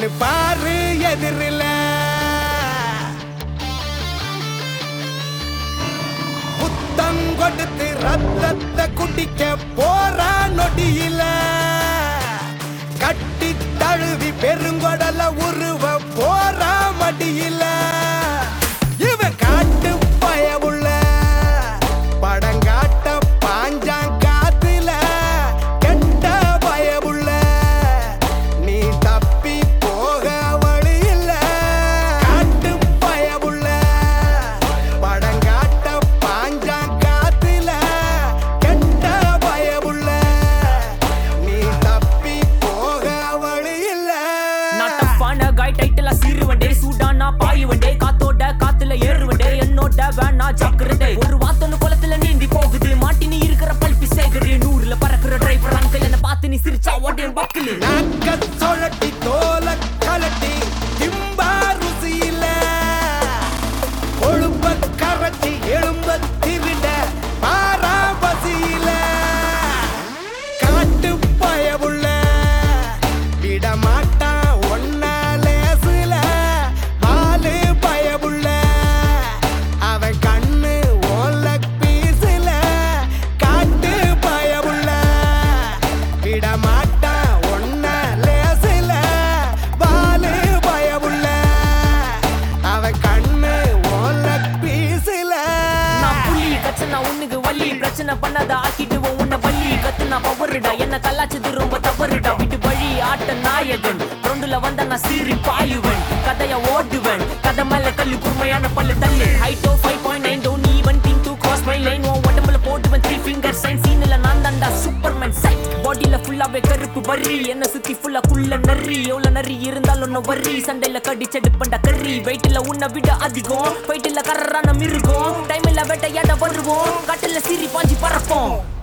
நின்னு பாரு எதிரில புத்தம் கொடுத்து ரத்தத்தை குடிக்க போறா நொடியில கட்டி தழுவி பெருங்கொடல உருவ போறா மடியில இவன் காட்டு பயவுள்ள படங்காட்ட பாஞ்சான் காத்துல கெட்ட பயவுள்ள நீ தப்பி போக வழி இல்ல காட்டு பயவுள்ள படங்காட்ட பாஞ்சான் காத்துல கெட்ட பயவுள்ள நீ தப்பி போக வழி இல்ல நான் டஃப்பான காய் டைட்டிலா சீருவண்டே சூடானா பாயுவண்டே காத்தோட காத்துல ஏறுவண்டே என்னோட வேணா ஜாக்கிரதை ஒரு வாத்தொன்னு குளத்துல நீந்தி போகுது மாட்டி நீ இருக்கிற பல்பி சேகரு நூறுல பறக்குற டிரைவர் அங்கிள் என்ன பார்த்து நீ சிரிச்சா ஓட்டே பக்கலு நாக்க சொழட்டி தோல கலட்டி திம்பா ருசியில கொழுப்ப கரட்டி எலும்ப திருட பாரா பசியில காட்டு பயவுள்ள விடமாட்டான் ஒன்ன லேசுல பாலு பயவுள்ள அவன் கண்ணு ஓல பீசுல காட்டு பயவுள்ள விடமாட்டான் ஒன்ன லேசுல பாலு பயவுள்ள அவன் கண்ணு ஓல பீசுல நான் புள்ளி கச்சனா உன்னுக்கு வள்ளி பிரச்சனை பண்ணாத ஆக்கிடுவோம் உன்னை பள்ளி கத்துனா பவருடா என்ன கலாச்சது ரொம்ப தவறுடா விட்டு வழி ஆட்ட நாயகன் ரெண்டுல வந்த நான் சீறி பாயுவன் கதைய ஓடுவன் கதை மேல கல்லு குர்மையான பல்லு தள்ளு ஹைட்டோ five point nine don't even think to cross my line உன் உடம்புல போட்டுவன் த்ரீ ஃபிங்கர் சைன் சீன்ல நான் தான்டா சூப்பர்மேன் சைட் பாடியில ஃபுல்லாவே கருப்பு வரி என்ன சுத்தி ஃபுல்லா குள்ள நரி எவ்வளவு நரி இருந்தாலும் ஒன்னும் வரி சண்டையில கடிச்செடுப்பண்டா கறி வெயிட்ல உன்னை விட அதிகம் ஃபைட்டில் கர்றான மிருகம் டைம் இல்ல வேட்டையாட வருவோம் கட்டில சீறி பாஞ்சி பறப்போம்